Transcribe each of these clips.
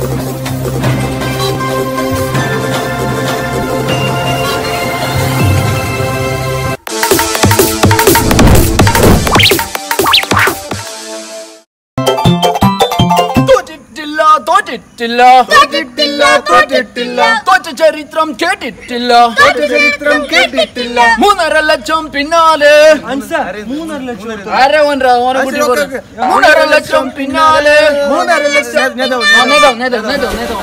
തോറ്റിട്ടില്ല തോറ്റിട്ടില്ല തോറ്റിട്ടില്ല തോറ്റിട്ടില്ല തോറ്റ ചരിത്രം കേട്ടിട്ടില്ല തോറ്റ ചരിത്രം കേട്ടിട്ടില്ല മൂന്നര ലക്ഷം പിന്നാലെ മൂന്നര ലക്ഷം അര ഒന്നര ഓനെ കൂട്ടി പറ. മൂന്നര ലക്ഷം പിന്നാലെ മൂന്നര ലക്ഷം ആ, നേതാവ് നേതാവ് നേതാവ് നേതാവ്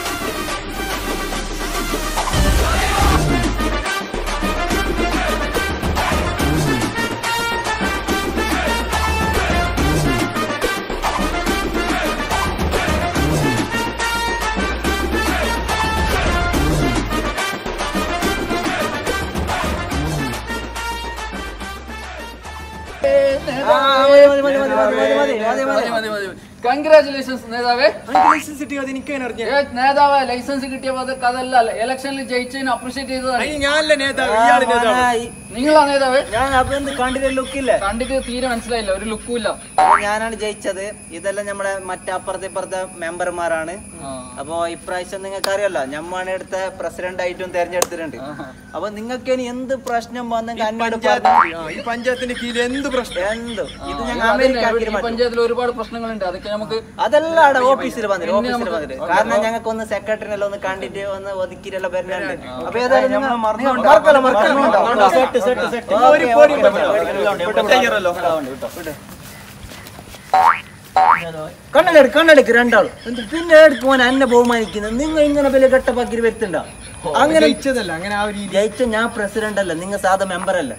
കൺഗ്രാചുലേഷൻസ് നേതാവേ ലൈസൻസ് കിട്ടിയത് എനിക്ക് അറിഞ്ഞ ഏ, നേതാവേ ലൈസൻസ് കിട്ടിയപ്പോ അത് കഥല്ല ഇലക്ഷനിൽ ജയിച്ചതിന് അപ്രീഷിയേറ്റ് ചെയ്തതാണ് ഞാനല്ല നേതാവ് ഇയാള് നേതാവ് നിങ്ങളാ നേതാവേ ഞാൻ അപ്പൊ കണ്ടിട്ട് ലുക്കില്ലേ കണ്ടിട്ട് തീരെ മനസ്സിലായില്ല ഒരു ലുക്കും ഇല്ല അപ്പൊ ഞാനാണ് ജയിച്ചത് ഇതെല്ലാം നമ്മുടെ മറ്റപ്പുറത്തെ ഇപ്പുറത്തെ മെമ്പർമാരാണ് അപ്പൊ ഇപ്രാവശ്യം നിങ്ങൾക്ക് അറിയാലോ ഞമ്മാണ് എടുത്ത പ്രസിഡന്റ് ആയിട്ടും തെരഞ്ഞെടുത്തിട്ടുണ്ട് അപ്പൊ നിങ്ങൾക്ക് ഇനി എന്ത് പ്രശ്നം വന്നെങ്കിൽ എന്നോട് പറഞ്ഞു ഈ പഞ്ചായത്തിന്റെ കീഴിൽ എന്ത് പ്രശ്നം എന്ത് ഇത് ആ, ഞങ്ങൾ അതന്നെ, അമേരിക്ക ഇവിടെ ആക്കിയിട്ട് ഈ മാറ്റും. പഞ്ചായത്തിൽ ഒരുപാട് പ്രശ്നങ്ങളുണ്ട് അതൊക്കെ നമുക്ക് അതെല്ലാം അവിടെ ഓഫീസിൽ വന്നിട്ട് പിന്നെ ഓഫീസിൽ നമുക്ക് വന്നിട്ട് കാരണം ഞങ്ങൾക്ക് ഒന്ന് സെക്രട്ടറിനെല്ലാം ഒന്ന് കണ്ടിട്ട് ഒന്ന് ഒതുക്കിയിട്ടെല്ലാം വരുന്നുണ്ട് അപ്പൊ ഏതായാലും നിങ്ങൾ മറക്കല്ല മറക്കല്ല സെറ്റ് സെറ്റ് സെറ്റ് കണ്ണലെടുക്ക് കണ്ണലെടുക്ക് രണ്ടാളും പിന്നെ എടുക്കുവാൻ എന്നെ ബഹുമാനിക്കുന്നത് നിങ്ങൾ ഇങ്ങനെ വലിയ കെട്ടപ്പാക്കി വരുത്തുണ്ടോ അങ്ങനെ ജയിച്ചതല്ല അങ്ങനെ ആ ഒരു രീതി ജയിച്ച ഞാൻ പ്രസിഡന്റ് അല്ല നിങ്ങൾ സാധാ മെമ്പർ അല്ല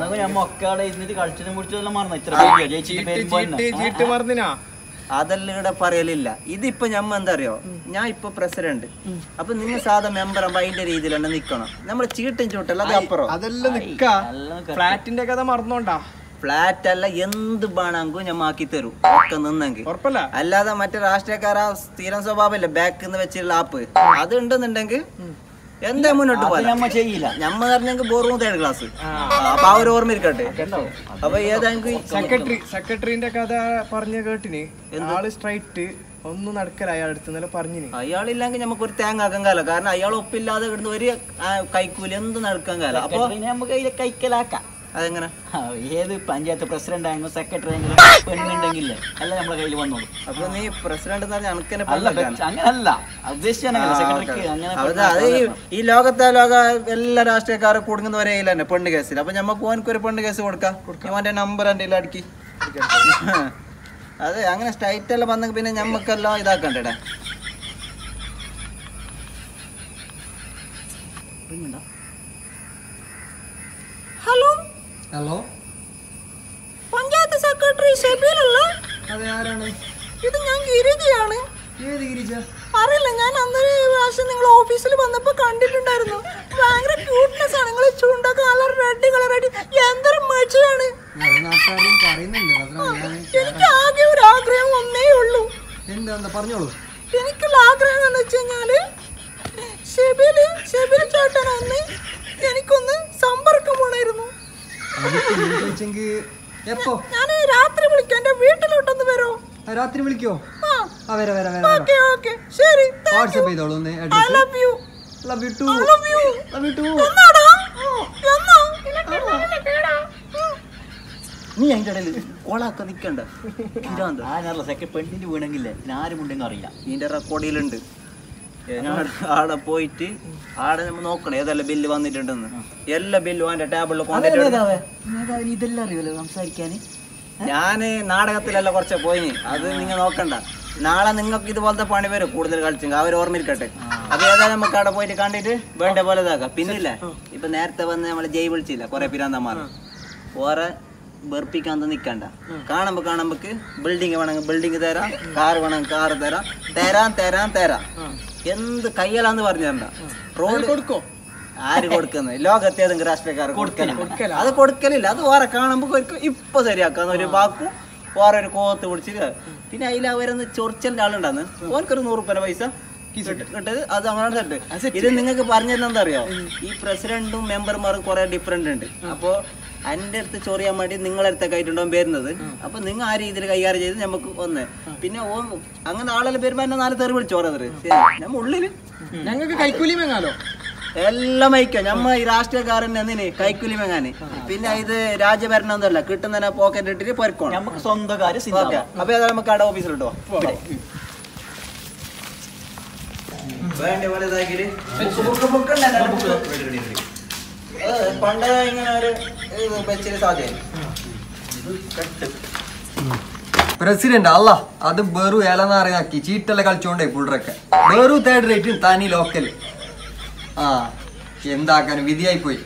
ചീട്ട് ചീട്ട് ചീട്ട് മറന്നിനാ അതെല്ലാം ഇവിടെ പറയലില്ല ഇതിപ്പോ ഞമ്മ എന്താ അറിയോ ഞാൻ ഇപ്പൊ പ്രസിഡന്റ് അപ്പൊ നിങ്ങൾ സാധാ മെമ്പർ ആകുമ്പോ അതിന്റെ രീതിയിൽ തന്നെ നിക്കണം നമ്മൾ ചീട്ടും ചൂട്ടല്ല അത് അപ്പുറം അതെല്ലാം നിക്ക ഫ്ലാറ്റിന്റെ കഥ മറന്നോണ്ടാ ഫ്ലാറ്റ് അല്ല എന്ത് ബാണാങ്കും ഞാൻ ആക്കി തരും ഒക്കെ നിന്നെങ്കിൽ ഉറപ്പല്ല അല്ലാതെ മറ്റേ രാഷ്ട്രീയക്കാരാ സ്ഥിരം സ്വഭാവമല്ലേ ബാക്ക് എന്ന് വെച്ചുള്ള ആപ്പ് അത് ഉണ്ടെന്നുണ്ടെങ്കിൽ എന്താ മുന്നോട്ട് പോകാം ചെയ്യില്ല ഞമ്മ പറഞ്ഞെങ്കിൽ ബോറും തേർഡ് ക്ലാസ് അപ്പൊ ആ ഒരു ഓർമ്മ ഇരിക്കട്ടെ അപ്പൊ ഏതായെങ്കിൽ സെക്രട്ടറി സെക്രട്ടറിന്റെ കഥ പറഞ്ഞ കേട്ടിന് ആള് സ്ട്രൈറ്റ് ഒന്നും നടക്കല അയാൾ അടുത്ത് ഇന്നലെ പറഞ്ഞിന് അയാളില്ലെങ്കിൽ നമുക്ക് ഒരു തേങ്ങ ആക്കാൻ കാലം കാരണം അയാൾ ഒപ്പില്ലാതെ ഇവിടുന്ന് ഒരു ആ, കൈക്കൂലി എന്ത് നടക്കാൻ കാലം അപ്പൊ നമുക്ക് അതിലെ കൈക്കലാക്കാം അതെങ്ങനെ ആ, ഏത് പഞ്ചായത്ത് പ്രസിഡന്റ് ആയെങ്കിലും സെക്രട്ടറി ആയെങ്കിലും പെണ്ണുണ്ടെങ്കിലേ അല്ല നമ്മളെ കയ്യിൽ വന്നോളൂ അപ്പൊ നീ പ്രസിഡന്റ് എന്ന് പറഞ്ഞാൽ അനക്കനെ അല്ല ബെറ്റ് അങ്ങനല്ല ഉദ്ദേശിച്ചാണ് സെക്രട്ടറിക്ക് അങ്ങനെ അത് അത് ഈ ഈ ലോകത്തെ ലോക എല്ലാ രാഷ്ട്രീയക്കാരും കൊടുക്കുന്നവരെ തന്നെ പെണ്ണ് കേസിൽ അപ്പൊ ഞമ്മക്ക് ഓനക്ക് ഒരു പെണ്ണ് കേസ് കൊടുക്കാം അവന്റെ നമ്പർ എന്റെ അടക്കി അതെ അങ്ങനെ സ്ട്രൈറ്റ് എല്ലാം വന്നെങ്കിൽ പിന്നെ ഞമ്മക്കെല്ലാം ഇതാക്കണ്ടേ ഹലോ ഹലോ പഞ്ചായത്ത് സെക്രട്ടറി ഷെബീലല്ലേ അതെ ആരാണ് ഇത് ഞാൻ ഗിരിജയാണ് ഏത് ഗിരിജ അറിയില്ല ഞാൻ അന്നൊരു പ്രാവശ്യം നിങ്ങൾ ഓഫീസിൽ വന്നപ്പോ കണ്ടിട്ടുണ്ടായിരുന്നു ഭയങ്കര ക്യൂട്ട്നെസ് ആണ് നിങ്ങൾ ചുണ്ട കളർ റെഡ് കളർ ആയിട്ട് എന്തൊരു മച്ചാണ് നാട്ടുകാരും പറയുന്നുണ്ട് അതിനാണ് ഞാൻ എനിക്ക് ആകെ ഒരു ആഗ്രഹം ഒന്നേ ഉള്ളൂ എന്താ എന്താ പറഞ്ഞോളൂ എനിക്കുള്ള ആഗ്രഹം എന്ന് വെച്ച് കഴിഞ്ഞാല് ഷെബില് ഷെബില് ചേട്ടൻ ഒന്ന് എനിക്കൊന്ന് സമ്പർക്കം വേണമായിരുന്നു ചോദിച്ചെങ്കിൽ എപ്പോ ഞാൻ രാത്രി വിളിക്കാം എന്റെ വീട്ടിലോട്ടൊന്ന് വരോ ആ, രാത്രി വിളിക്കോ ആ ആ വരാം വരാം വരാം ഓക്കെ ഓക്കെ ശരി വാട്സപ്പ് ചെയ്തോളൂ ഒന്ന് I address love you love you too I love you love you too എന്നാടാ എന്നാ നീ അതിന്റെ ഇടയിൽ കോളാക്ക നിക്കണ്ട ഇതാന്ത് ആരല്ല സെക്രട്ടറി പെണ്ണിന് വീണെങ്കിലേ പിന്നെ ആരും ഉണ്ടെങ്കിൽ അറിയില്ല ഇതിന്റെ റെക്കോർഡിലുണ്ട് ഞാൻ ആടെ പോയിട്ട് ആടെ നമ്മൾ നോക്കണം ഏതെല്ലാം ബില്ല് വന്നിട്ടുണ്ടെന്ന് എല്ലാ ബില്ലും അവന്റെ ടേബിളിൽ കൊണ്ടിട്ട് ഇതെല്ലാം അറിയുമല്ലോ സംസാരിക്കാന് ഞാന് നാടകത്തിലല്ല കുറച്ച് പോയി അത് നിങ്ങൾ നോക്കണ്ട നാളെ നിങ്ങൾക്ക് ഇതുപോലത്തെ പണി വരും കൂടുതൽ കളിച്ചെങ്കിൽ അവർ ഓർമ്മിരിക്കട്ടെ അപ്പൊ ഏതായാലും നമുക്ക് അവിടെ പോയിട്ട് കണ്ടിട്ട് വേണ്ട പോലെ ഇതാക്കാം പിന്നില്ലേ ഇപ്പൊ നേരത്തെ വന്ന് നമ്മളെ ജയ് വിളിച്ചില്ല കുറെ പിരാന്തന്മാർ ഓറെ വെറുപ്പിക്കാൻ നിക്കണ്ട കാണുമ്പോ കാണുമ്പോക്ക് ബിൽഡിംഗ് വേണമെങ്കിൽ ബിൽഡിംഗ് തരാം കാർ വേണമെങ്കിൽ കാർ തരാം തരാം തരാം തരാം എന്ത് കയ്യലാന്ന് പറഞ്ഞു തരണ്ട റോഡ് കൊടുക്കോ ആര് കൊടുക്കുന്നത് ലോകത്തെ ഏതെങ്കിലും രാഷ്ട്രീയക്കാർ കൊടുക്കല അത് കൊടുക്കലില്ല അത് വേറെ കാണുമ്പോ ഒരിക്കൽ ഇപ്പൊ ശരിയാക്കാന്ന് ഒരു വാക്കും വേറെ ഒരു കോത്ത് പിടിച്ചിട്ട് പിന്നെ അതിൽ അവരൊന്ന് ചൊറിച്ചലിന്റെ ആളുണ്ടാന്ന് ഓനക്കൊരു നൂറ് രൂപ പൈസ കിട്ടത് അത് അങ്ങനെ സെറ്റ് ഇത് നിങ്ങൾക്ക് പറഞ്ഞു തരുന്നത് എന്താ അറിയോ ഈ പ്രസിഡന്റും മെമ്പർമാരും കുറെ ഡിഫറെന്റ് ഉണ്ട് അപ്പോ എൻ്റെ അടുത്ത് ചൊറിയാൻ വേണ്ടി നിങ്ങളെ അടുത്തൊക്കെ ആയിട്ടുണ്ടാവും വരുന്നത് അപ്പൊ നിങ്ങൾ ആ രീതിയിൽ കൈകാര്യം ചെയ്ത് നമുക്ക് ഒന്ന് പിന്നെ ഓ അങ്ങനെ ആളെല്ലാം വരുമ്പോ എന്നെ നാല് തെറി വിളിച്ചു ഓരോരുത്തർ നമ്മ ഉള്ളില് ഞങ്ങൾക്ക് കൈക്കൂലി മേങ്ങാലോ എല്ലാം വഹിക്കാം നമ്മ ഈ രാഷ്ട്രീയക്കാരൻ എന്തിന് കൈക്കൂലി മേങ്ങാന് പിന്നെ ഇത് രാജ്യഭരണം ഒന്നുമല്ല കിട്ടുന്നതിനെ പോക്കറ്റ് ഇട്ടിട്ട് പൊരക്കണം നമുക്ക് സ്വന്തം കാര്യം ഓക്കെ സിദ്ധാക്കാം അപ്പൊ ഏതായാലും നമുക്ക് അവിടെ ഓഫീസിലിട്ടോ വേണ്ട പോലെ ഇതാക്കിയിട്ട് ബുക്ക് ബുക്ക് ബുക്ക് ഉണ്ടല്ലോ ബുക്ക് അത് പണ്ട് ഇങ്ങനെ ഒരു ഇത് വെച്ചിട്ട് സാധ്യത പ്രസിഡന്റ് അല്ല അത് വെറും ഇലനാറിയാക്കി ചീട്ടെല്ലാം കളിച്ചോണ്ടേ പുള്ളറൊക്കെ വെറും തേർഡ് റേറ്റ് തനി ലോക്കല് ആ എന്താക്കാൻ വിധിയായി പോയി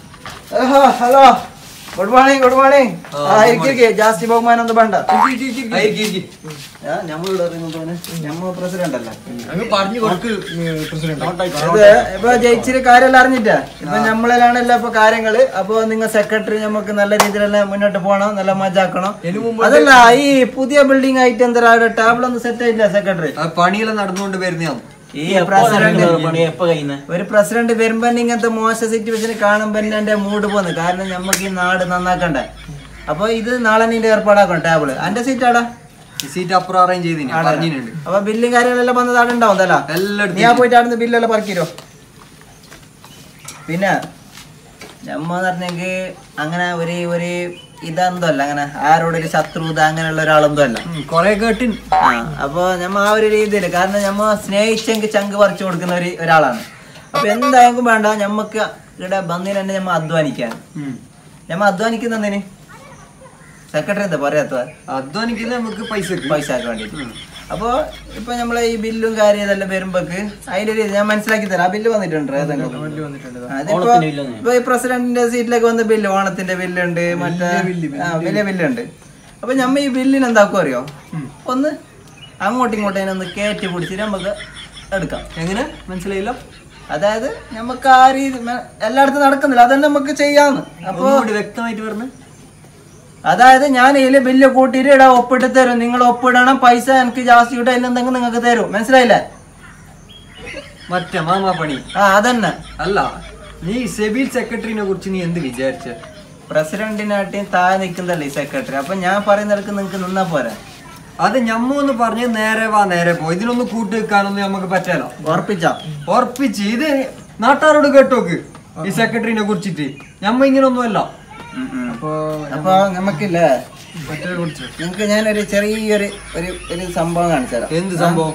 hello good morning good morning ആ, good morning. ജാസ്തി ബഹുമാനം ഒന്നും വേണ്ട ആയിരിക്കും, ആയിരിക്കും. ഞമ്മളോട് ഞമ്മ പ്രസിഡന്റ് അല്ല അങ്ങ് പറഞ്ഞു കൊടുക്ക് പ്രസിഡന്റ് ഇത് ഇപ്പൊ ജയിച്ചിട്ട് കാര്യമെല്ലാം അറിഞ്ഞിട്ടാ ഇപ്പൊ നമ്മളെല്ലാണല്ലോ ഇപ്പൊ കാര്യങ്ങള് അപ്പൊ നിങ്ങൾ സെക്രട്ടറി നമുക്ക് നല്ല രീതിയിലെല്ലാം മുന്നോട്ട് പോകണം നല്ല മജാക്കണം അതല്ല ഈ പുതിയ ബിൽഡിംഗ് ആയിട്ട് എന്താ ടേബിൾ ഒന്നും സെറ്റ് ആയില്ല സെക്രട്ടറി ആ പണിയെല്ലാം നടന്നുകൊണ്ട് വരുന്നതാണ് ഈ പ്രസിഡന്റ് പണി എപ്പോ കഴിയുന്നത് ഒരു പ്രസിഡന്റ് വരുമ്പോ ഇങ്ങനത്തെ മോശ സിറ്റുവേഷൻ കാണുമ്പോ തന്നെ എന്റെ മൂഡ് പോന്ന് കാരണം നമുക്ക് ഈ നാട് നന്നാക്കണ്ടേ അപ്പൊ ഇത് നാളെ നിന്റെ ഏർപ്പാടാക്കണം ടേബിള് എന്റെ സീറ്റ് ആടാ സീറ്റ് അപ്പുറം അറേഞ്ച് ചെയ്തിന് പറഞ്ഞിട്ടുണ്ട് അപ്പൊ ബില്ലും കാര്യങ്ങളെല്ലാം വന്നത് അവിടെ ഉണ്ടാവും അല്ല എല്ലാം നീ ആ പോയിട്ട് അവിടുന്ന് ബില്ലെല്ലാം പറക്കിരോ പിന്നെ നമ്മ പറഞ്ഞെങ്കിൽ അങ്ങനെ ഒരു ഒരു ഇതെന്തോ അല്ല അങ്ങനെ ആരോടൊരു ശത്രുത അങ്ങനെയുള്ള ഒരാളെന്തോ അല്ല കൊറേ കേട്ടിൻ ആ അപ്പൊ നമ്മ ആ ഒരു രീതിയിൽ കാരണം നമ്മ സ്നേഹിച്ചെങ്കിൽ ചങ്ക് പറിച്ചു കൊടുക്കുന്ന ഒരു ഒരാളാണ് അപ്പൊ എന്തായാലും വേണ്ട നമ്മക്ക് ഇവിടെ ബന്ധിന് തന്നെ നമ്മ അധ്വാനിക്കാൻ നമ്മ അധ്വാനിക്കുന്നതിന് സെക്രട്ടറി എന്താ പറയാത്ത അധ്വാനിക്കുന്ന നമുക്ക് പൈസ പൈസ ആക്കാൻ വേണ്ടിട്ട് അപ്പൊ ഇപ്പൊ നമ്മളെ ഈ ബില്ലും കാര്യം ഇതെല്ലാം വരുമ്പോക്ക് അതിന്റെ ഒരു ഇത് ഞാൻ മനസ്സിലാക്കി തരാം ആ ബില്ല് വന്നിട്ടുണ്ട് ഏതെങ്കിലും ആ, ഇതിപ്പോ ഓണത്തിന് ബില്ല് വന്നേ. ഇപ്പൊ ഈ പ്രസിഡന്റിന്റെ സീറ്റിലേക്ക് വന്ന ബില്ല് ഓണത്തിന്റെ ബില്ലുണ്ട് മറ്റേ ആ, വലിയ ബില്ലുണ്ട് അപ്പൊ നമ്മ ഈ ബില്ലിന് എന്താക്കും അറിയോ ഒന്ന് അങ്ങോട്ടും ഇങ്ങോട്ടും അതിനൊന്ന് കയറ്റി പിടിച്ചിട്ട് നമുക്ക് എടുക്കാം എങ്ങനെ മനസ്സിലായില്ല അതായത് നമുക്ക് ആ രീതി മ- എല്ലായിടത്തും നടക്കുന്നില്ല അതന്നെ നമുക്ക് ചെയ്യാന്ന് അപ്പൊ ഒന്നുകൂടി വ്യക്തമായിട്ട് പറഞ്ഞു അതായത് ഞാൻ ഇതില് ബില്ല് കൂട്ടിയിട്ട് ഇടാ ഒപ്പിട്ട് തരും നിങ്ങൾ ഒപ്പിടണം പൈസ എനിക്ക് ജാസ്തി കിട്ടും അതിലെന്തെങ്കിലും നിങ്ങൾക്ക് തരും മനസ്സിലായില്ലേ മറ്റേ മാമാ പണി ആ അതന്നെ അല്ല നീ സെബിൽ സെക്രട്ടറിനെ കുറിച്ച് നീ എന്ത് വിചാരിച്ച പ്രസിഡന്റിനായിട്ടും താഴെ നിൽക്കുന്നതല്ലേ ഈ സെക്രട്ടറി അപ്പൊ ഞാൻ പറയുന്നിടക്ക് നിങ്ങൾക്ക് നിന്നാ പോരാ അത് ഞമ്മ എന്ന് പറഞ്ഞ് നേരെ വാ നേരെ പോ ഇതിനൊന്നും കൂട്ട് വെക്കാനൊന്നും നമുക്ക് പറ്റാലോ ഉറപ്പിച്ചാ ഉറപ്പിച്ച് ഇത് നാട്ടാരോട് കേട്ടോക്ക് ഈ സെക്രട്ടറിനെ കുറിച്ചിട്ട് ഞമ്മ ഇങ്ങനൊന്നുമല്ല അപ്പൊ അപ്പൊ നമുക്കില്ലേ നിങ്ങക്ക് ഞാനൊരു ചെറിയൊരു ഒരു ഒരു സംഭവം കാണിച്ചു തരാം എന്ത് സംഭവം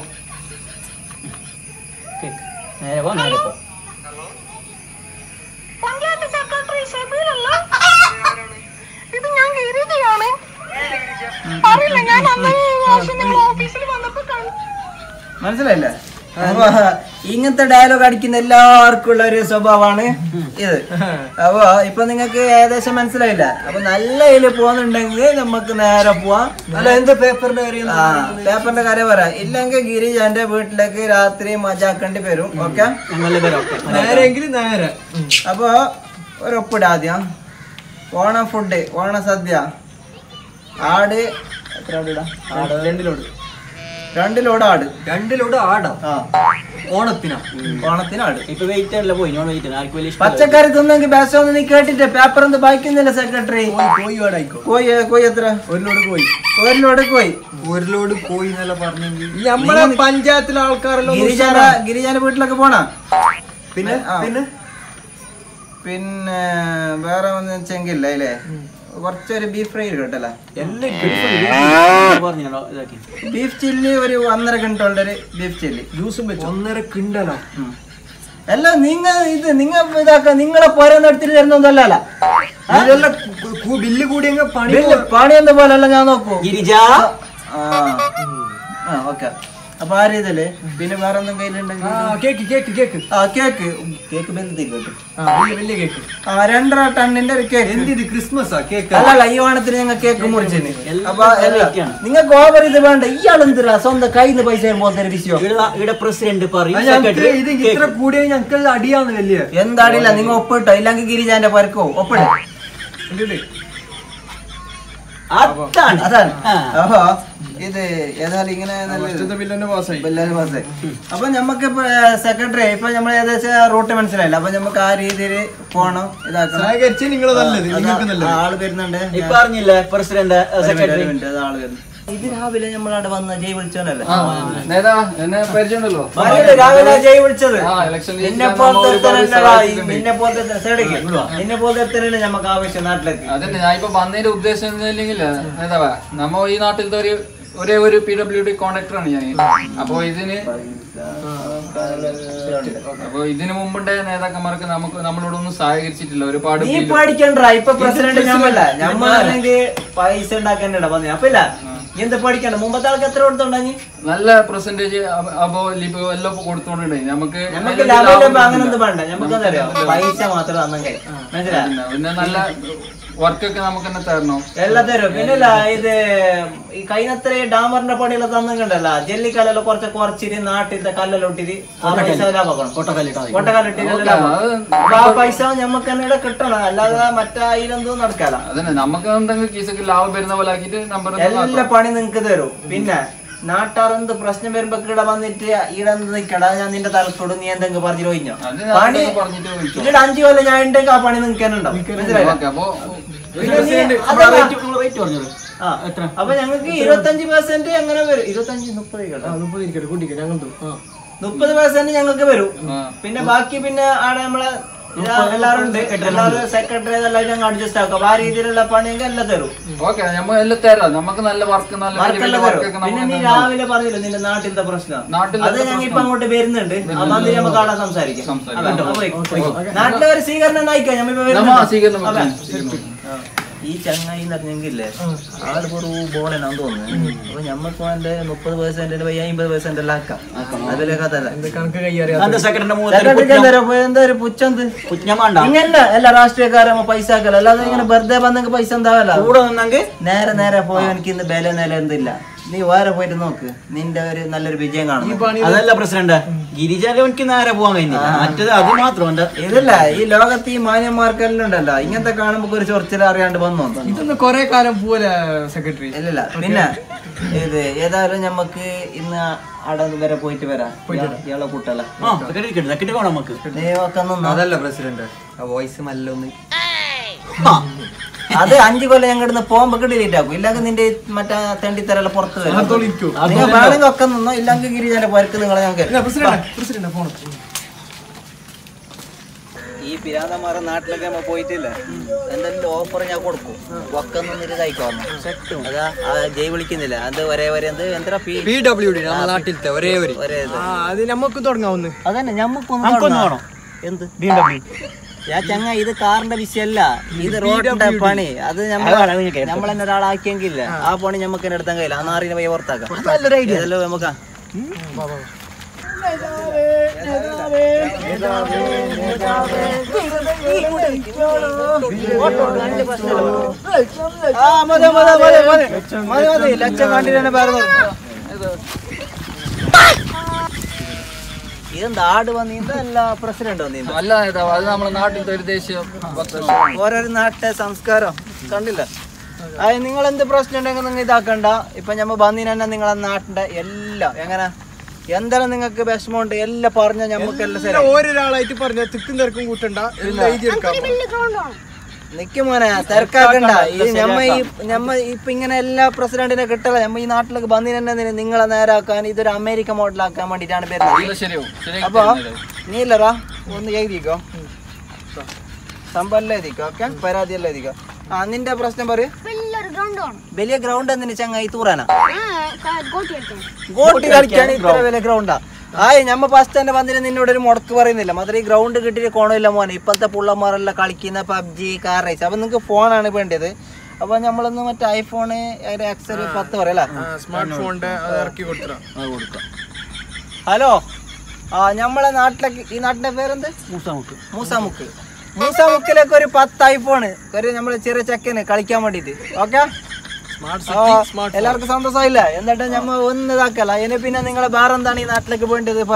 നേരെ പോ നേരെ പോ പഞ്ചായത്ത് സെക്രട്ടറി ഷബീലല്ല ഇത് ഞാൻ ഗിരിജയാണ് അറിയില്ല ഞാൻ അന്ന് ഈ പ്രാവശ്യം നിങ്ങൾ ഓഫീസിൽ വന്നപ്പോ കണ്ടു മനസ്സിലായില്ലേ അപ്പൊ ഇങ്ങനത്തെ ഡയലോഗ് അടിക്കുന്ന എല്ലാവർക്കും ഉള്ള ഒരു സ്വഭാവമാണ് ഇത് അപ്പൊ ഇപ്പൊ നിങ്ങൾക്ക് ഏകദേശം മനസ്സിലായില്ല അപ്പൊ നല്ല ഇതില് പോകുന്നുണ്ടെങ്കിൽ നമുക്ക് നേരെ പോവാം അല്ല എന്താ പേപ്പറിന്റെ കാര്യം ആ പേപ്പറിന്റെ കാര്യം പറയാം ഇല്ലെങ്കിൽ ഗിരിജ എന്റെ വീട്ടിലേക്ക് രാത്രി മജാക്കേണ്ടി വരും ഓക്കെ ഞങ്ങളുടെ പേര് ഓക്കെ നേരെങ്കിൽ നേരെ അപ്പൊ ഒരു ഒപ്പിട ആദ്യം ഓണം ഫുഡ് ഓണ സദ്യ ആട് എത്ര ആട് ഇടാം രണ്ടിലോട് രണ്ട് ലോഡ് ആട് രണ്ടിലൂടെ ആടാം ആ ഓണത്തിനാ ഓണത്തിന് ആട് ഇപ്പൊ വെയിറ്റ് അല്ല പോയി നോൺ വെയിറ്റ് ആർക്കും വലിയ ഇഷ്ടം പച്ചക്കറി തിന്നെങ്കിൽ ബേസൊന്നും നീ കേട്ടിട്ട് പേപ്പർ ഒന്നും വായിക്കുന്നില്ല സെക്രട്ടറി കോയി വേടായിക്കോ കോയി കോയി എത്ര ഒരു ലോഡ് കോയി ഒരു ലോഡ് കോയി ഒരു ലോഡ് കോയി എന്നല്ല പറഞ്ഞെങ്കിൽ ഈ നമ്മളെ പഞ്ചായത്തിലെ ആൾക്കാരെല്ലാം ഒന്ന് ഗിരിജാന ഗിരിജാന വീട്ടിലൊക്കെ പോണ പിന്നെ ആ. പിന്നെ പിന്നെ വേറെ ഒന്ന് വെച്ചെങ്കിൽ അല്ലേ കുറച്ചൊരു ബീഫ് ഫ്രൈ കേട്ടല്ലേ പറഞ്ഞോ ഇതാക്കി ബീഫ് ചില്ലി ഒരു ഒന്നര കിണ്ടോളുടെ ഒരു ബീഫ് ചില്ലി ജ്യൂസും വെച്ചു ഒന്നര കിണ്ടലോ അല്ല നിങ്ങ ഇത് നിങ്ങ ഇതാക്ക നിങ്ങളെ പോരെന്ന് എടുത്തിട്ട് തരുന്നൊന്നല്ല അല്ല ഇതെല്ലാം കു- കു- ബില്ല് കൂടിയെങ്കിൽ പണി ബില്ല് പണി എന്ന പോലല്ല ഞാൻ നോക്കൂ ഗിരിജ ആ ആ ഓക്കെ അപ്പൊ ആ രീതിയില് പിന്നെ വേറെ എന്തെങ്കിലും കയ്യിലുണ്ടെങ്കിൽ ആ കേക്ക് കേക്ക് കേക്ക് ആ കേക്ക് കേക്ക് ബന്ധത്തിൽ കേട്ടു ആ വലിയ വലിയ കേക്ക് ആ രണ്ടര ടണ്ണിന്റെ ഒരു കേക്ക് എന്തിത് ക്രിസ്മസാ കേക്ക് അല്ലല്ല ഈ ഓണത്തിന് ഞങ്ങൾ കേക്ക് മുറിച്ചിന് എല്ലാം അപ്പൊ variety ആണ്. നിങ്ങൾക്ക് ഓവർ ഇത് വേണ്ട ഇയാൾ എന്തിനാ സ്വന്തം കയ്യിൽ നിന്ന് പൈസ പോലത്തെ ഒരു വിഷയം ഇവിടെ ഇവിടെ പ്രസിഡന്റ് പറയും ഞങ്ങൾക്ക് സെക്രട്ടറി ഇത് ഇത്ര കൂടിയ ഞങ്ങൾക്ക് അടിയാന്ന് വലിയ എന്താടില്ല നിങ്ങൾ ഒപ്പിട്ടോ ഇല്ലെങ്കിൽ ഗിരിജാന്റെ പരക്കോ ഒപ്പിട അതാണ് അതാണ് ആ. അപ്പൊ ഇത് ഏതായാലും ഇങ്ങനെ നല്ല ഫസ്റ്റത്തെ ബില്ല് തന്നെ പാസ്സായി ബില്ലാണ് പാസ്സായി അപ്പൊ നമുക്ക് ഇപ്പൊ സെക്രട്ടറി ഇപ്പൊ നമ്മൾ ഏകദേശം റൂട്ട് മനസ്സിലായില്ല അപ്പൊ നമുക്ക് ആ രീതിയിൽ പോണം ഇതാക്കണം സഹകരിച്ച് നിങ്ങൾ നല്ലത് നിങ്ങൾക്ക് ആ, നല്ലത് ആള് വരുന്നുണ്ട് ഇപ്പൊ അറിഞ്ഞില്ലേ പ്രസിഡന്റ് സെക്രട്ടറി ആള് വരുന്നു ഇത് രാവിലെ നമ്മളവിടെ വന്ന ജയ് വിളിച്ചോണ്ടല്ലേ ആ നേതാ എന്നെ പരിചയമുണ്ടല്ലോ ഭാര്യയുടെ രാവിലെ ജയ് വിളിച്ചത് ആ ഇലക്ഷൻ നിന്നെ പോലത്തെ ഒരുത്തനല്ലടാ, ഈ നിന്നെ പോലത്തെ ഒരുത്തൻ. സൈഡിക്ക്. നിന്നെ പോലത്തെ ഒരുത്തനല്ലേ നമുക്ക് ആവശ്യം നാട്ടിലേക്ക് അതന്നെ ഞാൻ ഇപ്പൊ വന്നതിന്റെ ഉദ്ദേശം എന്തായില്ലെങ്കിൽ നേതാവാ നമ്മ ഈ നാട്ടിലത്തെ ഒരു ഒരേ ഒരു പി ഡബ്ല്യു ഡി കോൺട്രാക്ടറാണ് ഞാൻ അപ്പൊ ഇതിന് അപ്പൊ ഇതിനു മുമ്പുണ്ടായ നേതാക്കന്മാർക്ക് നമുക്ക് നമ്മളോടൊന്നും സഹകരിച്ചിട്ടില്ല ഒരുപാട് നീ bill- പഠിക്കണ്ട ഇപ്പൊ പ്രസിഡന്റ് ഞമ്മല്ല ഞമ്മളാണെങ്കിൽ പൈസ ഉണ്ടാക്കാനുണ്ടാ പറഞ്ഞു അപ്പൊ ഇല്ല നീ എന്താ പഠിക്കണ്ട മുമ്പത്തെ ആൾക്ക് എത്ര കൊടുത്തോണ്ടാങ്ങി നല്ല പെർസെന്റേജ് അബോ ലിബോ എല്ലാം കൊടുത്തോണ്ടുണ്ടായി നമുക്ക് നമുക്ക് നല്ല ലാഭം ലാഭം അങ്ങനെ ഒന്നും വേണ്ട നമുക്ക് അറിയാം പൈസ മാത്രം തന്നെങ്കിൽ മനസ്സിലാ പിന്നെ പിന്നെ നല്ല വർക്കൊക്കെ നമുക്ക് തന്നെ തരണം എല്ലാം തരും പിന്നെ ഇല്ല, ഇത് ഈ കൈനത്ര ഡാമറിന്റെ പണിയെല്ലാം തന്നിട്ടുണ്ടല്ലോ ജല്ലിക്കല്ലെല്ലാം കുറച്ച് കുറച്ചിട്ട് നാട്ടിലത്തെ കല്ലെല്ലാം ഇട്ടിട്ട് ആ പൈസ ലാഭമാണ് കൊട്ടക്കല്ലിട്ടിട്ട് അപ്പൊ ആ പൈസ ഞമ്മക്ക് തന്നെ ഇവിടെ കിട്ടണം അല്ലാതെ മറ്റേ അതിലെന്തോ നടക്കാല അതന്നെ നമുക്ക് എന്തെങ്കിലും കേസൊക്കെ ലാഭം വരുന്ന പോലെ ആക്കിയിട്ട് നമ്പർ എല്ലാ പണി നിങ്ങക്ക് തരും പിന്നെ നാട്ടാർ എന്ത് പ്രശ്നം വരുമ്പോ ഇവിടെ വന്നിട്ട് ഇവിടെ എന്ത് നിക്കട ഞാൻ നിന്റെ തലത്തോട് നീ എന്തെങ്കിലും പറഞ്ഞു കഴിഞ്ഞോ അത് പണി ഞാൻ പറഞ്ഞിട്ട് വിളിച്ചു ഇവിടെ അഞ്ചു കൊല്ലം ഞാൻ ഉണ്ടെങ്കിൽ ആ പണി നിങ്ങക്ക് തന്നെ ഉണ്ടാവും മനസ്സിലായില്ലേ? ഓക്കെ അപ്പൊ പിന്നെ നീ- അതല്ല. ആ, അപ്പൊ ഞങ്ങൾക്ക് ഇരുപത്തഞ്ച് പെർസെന്റ് എങ്ങനെ വരും ഇരുപത്തഞ്ച് മുപ്പത് കേട്ടോ മുപ്പത് ഇരിക്കട്ടെ കൂട്ടിക്കോ ഞങ്ങൾ മുപ്പത് പെർസെന്റ് ഞങ്ങൾക്ക് വരും ആ. പിന്നെ ബാക്കി പിന്നെ ആടെ നമ്മളെ ഇതാ എല്ലാവരും ഉണ്ട് എല്ലാവരും സെക്രട്ടറി ഇതെല്ലാം ഞങ്ങൾ അഡ്ജസ്റ്റ് ആക്കാം ആ രീതിയിലുള്ള പണിയൊക്കെ എല്ലാം തരും ഓക്കെ നമ്മ എല്ലാം തരാം നമുക്ക് നല്ല വർക്ക് നല്ല വലിയ വലിയ വർക്കെല്ലാം വർക്കൊക്കെ തരും പിന്നെ നീ നമുക്ക് രാവിലെ പറഞ്ഞില്ല നിന്റെ നാട്ടിലത്തെ പ്രശ്നം നാട്ടിലത്തെ അത് ഞങ്ങൾ ഇപ്പൊ അങ്ങോട്ട് വരുന്നുണ്ട് അതാണ്ട് നമുക്ക് അവിടെ സംസാരിക്കാം സംസാരിക്കാം. ആ, കേട്ടോ, പോയി, പോയി. നാട്ടിലെ ഒരു സ്വീകരണം ഉണ്ടായിക്കോ ഞമ്മ ഇപ്പൊ നമ്മ വരുന്നുണ്ട്. സ്വീകരണം അതെ. വെക്കാം, സ്വീകരണം വെക്കാം. ഈ ചങ്ങായി എന്ന് പറഞ്ഞെങ്കിലേ ആള് വെറു ബോളനാന്ന് തോന്നുന്നു അപ്പൊ ഞമ്മക്ക് വേണ്ട മുപ്പത് പെർസെന്റ് പോയി അമ്പത് പെർസെന്റ് എല്ലാം ആക്കാം അതിലെ കഥ കണക്ക് കൈയറിയാം സെക്രട്ടറിന്റെ സെക്രട്ടറിക്ക് എന്താ പറയാ, എന്താ ഒരു പുച്ഛന്ത് കുഞ്ഞമാണ്ട ഇങ്ങനെ എല്ലാ രാഷ്ട്രീയക്കാരും പൈസ ആക്കല അല്ലാതെ ഇങ്ങനെ വെറുതെ വന്നെങ്കിൽ പൈസ എന്താവല്ല കൂടെ നിന്നെങ്കിൽ നേരെ നേരെ പോയി എനിക്ക് ഇന്ന് ബല നില എന്തില്ല നീ വേറെ പോയിട്ട് നോക്ക് നിന്റെ ഒരു നല്ലൊരു വിജയം കാണുന്നു അതല്ല പ്രസിഡന്റ് ഗിരിജാല എനിക്ക് നേരെ പോകാൻ കഴിഞ്ഞില്ല മറ്റത് അത് മാത്രം എന്റെ ഇതല്ല ഈ ലോകത്ത് ഈ മാന്യന്മാർക്കെല്ലാം ഉണ്ടല്ലോ ഇങ്ങനത്തെ കാണുമ്പോ ഒരു ചൊറിച്ചിൽ അറിയാണ്ട് വന്നു ഇതൊന്ന് കൊറേ കാലം പോലെ സെക്രട്ടറി ഇല്ലല്ല പിന്നെ ഇത് ഏതായാലും നമുക്ക് ഇന്ന് അവിടെ വരെ പോയിട്ട് വരാം ഇയാളെ കൂട്ടല്ല ആ സെക്രട്ടറി ഇരിക്കട്ടെ സെക്രട്ടറി വേണം നമുക്ക് നീ ഒക്കെ നിന്നോ. അതല്ല പ്രസിഡന്റ് ആ വോയിസ് നല്ല ഒന്ന് അത് അഞ്ചു കൊല്ലം ഞങ്ങൾ ഇവിടുന്ന് പോകുമ്പോ ഡിലീറ്റ് ആക്കും ഇല്ലെങ്കിൽ നിന്റെ ഈ മറ്റേ തെണ്ടിത്തരല്ല പുറത്ത് വരും ഇരിക്കും. നിങ്ങൾ വേണമെങ്കിൽ ഒക്കെ നിന്നോ ഇല്ലെങ്കിൽ ഗിരിജാന്റെ പരക്ക് നിങ്ങളെ ഞങ്ങൾക്ക് പ്രസിഡന്റ് പ്രസിഡന്റ് ഫോൺ ഈ പിരാന്തന്മാരെ നാട്ടിലൊക്കെ നമ്മ പോയിട്ടില്ല എന്തെങ്കിലും ഓഫർ ഞാൻ കൊടുക്കും ഒക്കെ നിന്നിട്ട് കഴിക്കാം അതാ ആ ജയ് വിളിക്കുന്നില്ല അത് ഒരേ ഒരേ എന്ത് എന്താ പി പി ഡബ്ല്യു ഡി നമ്മുടെ നാട്ടിലത്തെ ഒരേ ഒരു ഒരേ ഇത് ആ അത് നമുക്ക് തുടങ്ങാവുന്ന അതന്നെ ഞമ്മക്കൊന്നും നമുക്കൊന്ന് തുടങ്ങാം. വേണം. എന്ത് ബി എം ഡബ്ല്യു ഞാൻ ചങ്ങ ഇത് കാറിന്റെ വിഷയമല്ല ഇത് റോഡിന്റെ പണി അത് അതാണ് അത് ഞാൻ കേട്ടത്. നമ്മൾ തന്നെ ഒരാളാക്കിയെങ്കില്ല ആ പണി നമുക്ക് തന്നെ എടുത്താൽ കഴിയില്ല ആ നാറിനെ പോയി ഓർത്താക്കാം നല്ലൊരു ഐഡിയ അല്ലോ നമുക്ക് ആ മതി മതി മതി മതി മതി മതി ലക്ഷം കണ്ടിട്ട് തന്നെ പേര് ഇതെന്താ ആട് വന്നീന്തല്ല പ്രസിഡന്റ് വന്നീന്ത അല്ല നേതാവ് അത് നമ്മുടെ നാട്ടിലത്തെ ഒരു ദേശീയ ഭക്ഷണം ഓരോരോ നാട്ടിലെ സംസ്കാരം കണ്ടില്ല അത് നിങ്ങൾ എന്ത് പ്രശ്നം ഉണ്ടെങ്കിൽ നിങ്ങൾ ഇതാക്കണ്ട ഇപ്പൊ ഞമ്മ വന്നീന് തന്നെ നിങ്ങളെ നാട്ടിന്റെ എല്ലാം എങ്ങനെ എന്തെല്ലാം നിങ്ങൾക്ക് വിഷമമുണ്ട് എല്ലാം പറഞ്ഞ ഞമ്മക്ക് എല്ലാം ശരി ഓരോരാളായിട്ട് പറഞ്ഞ തിക്കും തിരക്കും കൂട്ടണ്ട എല്ലാം എഴുതിയെടുക്കാം നിക്ക് മോനെ തിരക്കാക്കണ്ട ഈ ഞമ്മ ഈ ഞമ്മ ഇപ്പൊ ഇങ്ങനെ എല്ലാ പ്രസിഡന്റിനെ കിട്ടല ഞമ്മ ഈ നാട്ടിലേക്ക് വന്നീന് തന്നെ നിങ്ങളെ നേരാക്കാൻ ഇതൊരു അമേരിക്ക മോഡലാക്കാൻ വേണ്ടിട്ടാണ് വരുന്നത് ഇത് ശരിയാവും ശരിയാക്കി അപ്പൊ തരും നേതാവ്. നീ ഇല്ലറാ ഒന്ന് എഴുതിക്കോ സംഭവം എഴുതിക്കോ ഓക്കെ പരാതി എല്ലാം എഴുതിക്കോ ആ നിന്റെ പ്രശ്നം പറയൂ വലിയൊരു ഗ്രൗണ്ട് വേണം വലിയ ഗ്രൗണ്ട് എന്തിന് ചങ്ങായി തൂറാനാ ആ ഗോട്ടി കളിക്കണം ഗോട്ടി കളിക്കാൻ ഇത്ര വലിയ ഗ്രൗണ്ടാ ആയി ഞമ്മ ഫസ്റ്റ് തന്നെ വന്നിട്ട് നിന്നോട് ഒരു മുടക്ക് പറയുന്നില്ല മാത്രം ഈ ഗ്രൗണ്ട് കിട്ടിയിട്ട് കോണമില്ല മോനെ ഇപ്പോഴത്തെ പിള്ളമാരെല്ലാം കളിക്കുന്ന പബ്ജി കാർ റേസ് അപ്പൊ നിങ്ങൾക്ക് ഫോണാണ് വേണ്ടത് അപ്പൊ നമ്മളൊന്ന് മറ്റേ ഐഫോണ് എക്സ് ഒരു പത്ത് പറയല്ലേ സ്മാർട്ട് ഫോണിന്റെ അത് ഇറക്കി കൊടുത്തരാ ഹലോ ആ നമ്മളെ നാട്ടിലേക്ക് ഈ നാട്ടിന്റെ പേരെന്ത് മൂസാമുക്ക് മൂസാമുക്ക് മൂസാമുക്കിലേക്ക് ഒരു പത്ത് ഐഫോണ് ഒരു നമ്മളെ ചെറിയ ചെക്കന് കളിക്കാൻ വേണ്ടിട്ട് ഓക്കെ സ്മാർട്ട് ആ, സിറ്റി സ്മാർട്ട് എല്ലാവർക്കും സന്തോഷമായില്ല എന്നിട്ട് ഞമ്മ ഒന്ന് ഇതാക്കല്ല അതിന് പിന്നെ നിങ്ങളെ വേറെ എന്താണ് ഈ നാട്ടിലേക്ക് വേണ്ടത് പറയും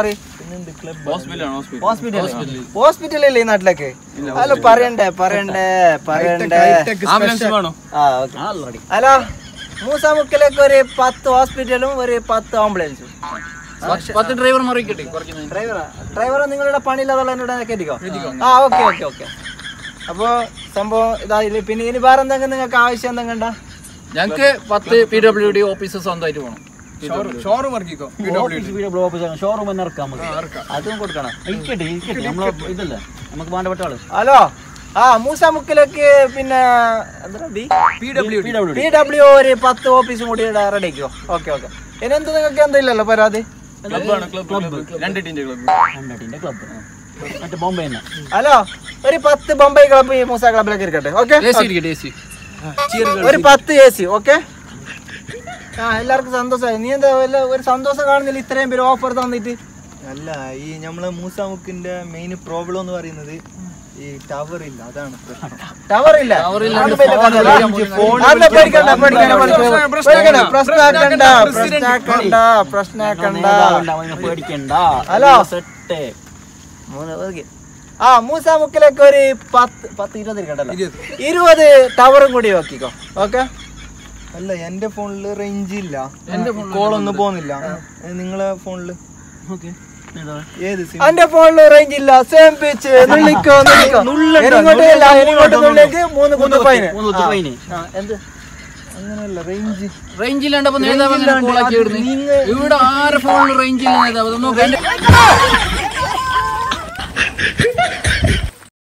ഹോസ്പിറ്റൽ ഹോസ്പിറ്റലല്ലേ ഈ നാട്ടിലേക്ക് ഹലോ പറയണ്ടേ പറയണ്ടേ പറയണ്ടേ ആംബുലൻസ് വേണോ ആ ഓക്കെ ഹലോ മൂസാമുക്കിലേക്ക് ഒരു പത്ത് ഹോസ്പിറ്റലും ഒരു പത്ത് ആംബുലൻസും പത്ത് ഡ്രൈവർമാരെ കിട്ടി കുറച്ച് നേരം. ഡ്രൈവറാ ഡ്രൈവറെ നിങ്ങളുടെ പണിയില്ലാതുള്ള എന്നോട് കേട്ടിക്കോ ആ ഓക്കെ ഓക്കെ ഓക്കെ അപ്പോ സംഭവം ഇതായില്ലേ പിന്നെ ഇനി വേറെ എന്തെങ്കിലും നിങ്ങൾക്ക് ആവശ്യം എന്തെങ്കിലും ഉണ്ടോ ഞങ്ങക്ക് പത്ത് പി ഡബ്ല്യു ഡി ഓഫീസർ സ്വന്തമായിട്ട് പോകണം ഷോറൂം ഇറക്കിക്കോ ഷോറൂം തന്നെ ഇറക്കാം നമുക്ക് അതും കൊടുക്കണം ഇരിക്കട്ടെ ഇരിക്കട്ടെ നമ്മളെ ഇതല്ലേ നമുക്ക് വേണ്ടപ്പെട്ട ആള് ഹലോ ആ മൂസാമുക്കിലേക്ക് പിന്നെ പി ഡബ്ല്യു പി ഡബ്ല്യു ഒരു പത്ത് ഓഫീസും കൂടി റെഡി ആക്കിയോ ഓക്കെ ഓക്കെ ഇനി എന്ത് നിങ്ങൾക്ക് എന്തില്ലല്ലോ പരാതി ക്ലബ്ബാണ് ക്ലബ്ബ് രണ്ട് ടീമിന്റെ ക്ലബ്ബ് രണ്ടാട്ടിന്റെ ക്ലബ്ബ് മറ്റേ ബോംബെ തന്നെ ഹലോ ഒരു പത്ത് ബൊംബൈ ക്ലബ്ബ് ഈ മൂസ ക്ലബിലേക്ക് ഇരിക്കട്ടെ ഓക്കെ എ സി ഇരിക്കട്ടെ എ സി ഒരു പത്ത് എ സി ഓക്കെ ആ എല്ലാവർക്കും സന്തോഷമായി നീ എന്താ വല്ല ഒരു സന്തോഷം കാണുന്നില്ല ഇത്രയും പേര് ഓഫർ തന്നിട്ട് അല്ല ഈ നമ്മളെ മൂസാമുക്കിന്റെ മെയിൻ പ്രോബ്ലം എന്ന് പറയുന്നത് ഈ ടവർ ഇല്ല അതാണ് പ്രശ്നം ടവർ ഇല്ല അത് വലിയ കഥയല്ല. അല്ല, പേടിക്കണ്ട, പേടിക്കണ്ട, പേടിക്കണ്ട. പേടിക്കണ്ട, പ്രശ്നാക്കണ്ട പ്രശ്നാക്കണ്ട പ്രശ്നാക്കണ്ട അവനെ പേടിക്കണ്ട ഹലോ. സെറ്റ് മൂന്ന് പേർക്ക്. ആ മൂസാമുക്കിലേക്ക് ഒരു പത്ത് പത്ത് ഇരുപത് ഇരിക്കണ്ടല്ലോ ഇരുപത് ടവറും കൂടി വെക്കിക്കോ ഓക്കെ അല്ല എന്റെ ഫോണില് റേഞ്ച് ഇല്ല കോളൊന്നും പോകുന്നില്ല ഏ, നിങ്ങളെ ഫോണില് ഓക്കെ ഏത് സിം എന്റെ ഫോണിൽ റേഞ്ച് ഇല്ല സെയിം പിച്ച് നുള്ളിക്കോ നുള്ളിക്കോ ഇങ്ങോട്ട് ഇല്ല ഇങ്ങോട്ട് നുള്ളിലേക്ക് മൂന്ന് കുത്തു പൈന് എന്ത് അങ്ങനെയല്ല റേഞ്ച് റേഞ്ച് ഇല്ലാണ്ടപ്പോ നേതാവ് കോളാക്കി ഇടുന്നു ഇവിടെ ആരെ ഫോണിൽ റേഞ്ച് ഇല്ല നേതാവ് ഇതൊന്നും നോക്ക്. എന്റെ-